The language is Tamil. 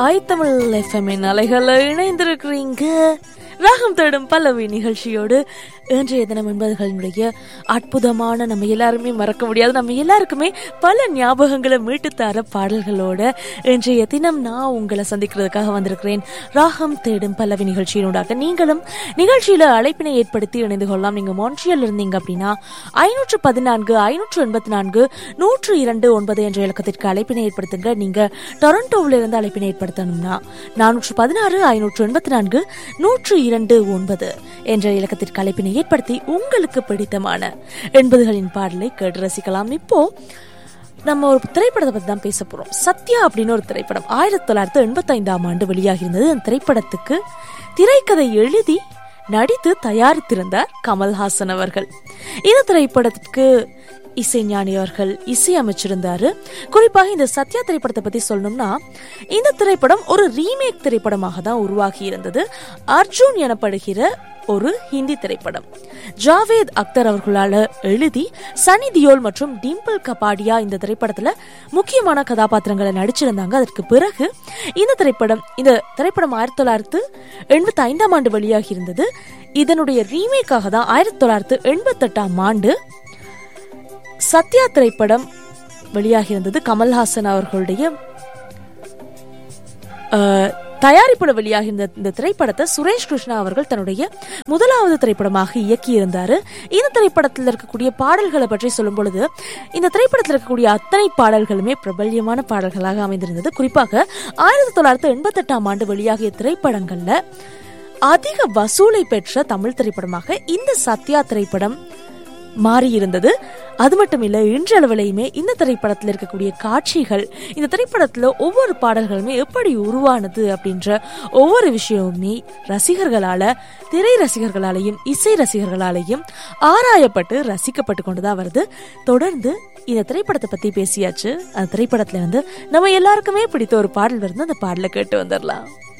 ஐ தமிழ் எஃப்எம்மின் அலைகளை இணைந்திருக்கிறீங்க ராகம் தேடும் பல்லவி நிகழ்ச்சியோடு இன்றைய தினம் என்பதுகளினுடைய அற்புதமான நம்ம எல்லாருமே மறக்க முடியாது நம்ம எல்லாருக்குமே பல ஞாபகங்களை மீட்டு தர பாடல்களோட இன்றைய தினம் நான் உங்களை சந்திக்கிறதுக்காக வந்திருக்கிறேன் ராகம் தேடும் பல்லவி நிகழ்ச்சியினூடாக நீங்களும் நிகழ்ச்சியில அழைப்பினை ஏற்படுத்தி இணைந்து கொள்ளலாம் நீங்க மான்ட்ரியல் இருந்தீங்க அப்படின்னா ஐநூற்று பதினான்கு ஐநூற்று எண்பத்தி நான்கு நூற்று இரண்டு ஒன்பது என்ற இலக்கத்திற்கு அழைப்பினை ஏற்படுத்துங்க நீங்க டொரண்டோவில் இருந்து அழைப்பினை ஏற்படுத்தணும்னா நானூற்று பதினாறு ஐநூற்று எண்பத்தி நான்கு நூற்று இரண்டு ஒன்பது என்ற இலக்கத்திற்கு அழைப்பினை ஏற்படுத்தி உங்களுக்கு பிடித்தமான எண்பதுகளின் பாடலை கேட்டு ரசிக்கலாம் இப்போ நம்ம ஒரு திரைப்படத்தை பத்தி தான் பேச போறோம் சத்யா அப்படின்னு ஒரு திரைப்படம் ஆயிரத்தி தொள்ளாயிரத்தி எண்பத்தி ஐந்தாம் ஆண்டு வெளியாகியிருந்தது அந்த திரைப்படத்துக்கு திரைக்கதை எழுதி நடித்து தயாரித்திருந்தார் கமல்ஹாசன் அவர்கள் இந்த திரைப்படத்திற்கு இசைஞானி அவர்கள் இசை அமைச்சிருந்தாரு குறிப்பாக இந்த சத்யா திரைப்படத்தை பத்தி சொல்லணும்னா இந்த திரைப்படம் ஒரு ரீமேக் திரைப்படமாக தான் உருவாகி இருந்தது அர்ஜுன் எனப்படுகிற ஒரு ஹிந்தி திரைப்படம் ஜாவேத் அக்தர் அவர்களால் எழுதி சனி தியோல் மற்றும் டிம்பிள் கபாடியா இந்த திரைப்படத்துல முக்கியமான கதாபாத்திரங்களை நடிச்சிருந்தாங்க அதற்கு பிறகு இந்த திரைப்படம் இந்த திரைப்படம் ஆயிரத்தி தொள்ளாயிரத்து எண்பத்தி ஐந்தாம் ஆண்டு வெளியாகி இருந்தது இதனுடைய ரீமேக்காக தான் ஆயிரத்தி தொள்ளாயிரத்து எண்பத்தெட்டாம் ஆண்டு சத்யா திரைப்படம் வெளியாகி இருந்தது கமல்ஹாசன் அவர்களுடைய அஹ், தயாரிப்புல வெளியாகி இருந்த இந்த திரைப்படத்தை சுரேஷ் கிருஷ்ணா அவர்கள் தன்னுடைய முதலாவது திரைப்படமாக இயக்கி இருந்தாரு இந்த திரைப்படத்தில் இருக்கக்கூடிய பாடல்களை பற்றி சொல்லும் பொழுது இந்த திரைப்படத்தில் இருக்கக்கூடிய அத்தனை பாடல்களுமே பிரபல்யமான பாடல்களாக அமைந்திருந்தது குறிப்பாக ஆயிரத்தி தொள்ளாயிரத்தி எண்பத்தி எட்டாம் ஆண்டு வெளியாகிய திரைப்படங்கள்ல அதிக வசூலை பெற்ற தமிழ் திரைப்படமாக இந்த சத்யா திரைப்படம் மாறியிருந்தது அது மட்டும் இல்ல இன்றளவிலையுமே இந்த திரைப்படத்தில் இருக்கக்கூடிய காட்சிகள் இந்த திரைப்படத்துல ஒவ்வொரு பாடல்களுமே எப்படி உருவானது அப்படின்ற ஒவ்வொரு விஷயமுமே ரசிகர்களால திரை ரசிகர்களாலையும் இசை ரசிகர்களாலையும் ஆராயப்பட்டு ரசிக்கப்பட்டு கொண்டுதான் வருது தொடர்ந்து இந்த திரைப்படத்தை பத்தி பேசியாச்சு அந்த திரைப்படத்துல வந்து நம்ம எல்லாருக்குமே பிடித்த ஒரு பாடல் வருது அந்த பாடலை கேட்டு வந்துடலாம்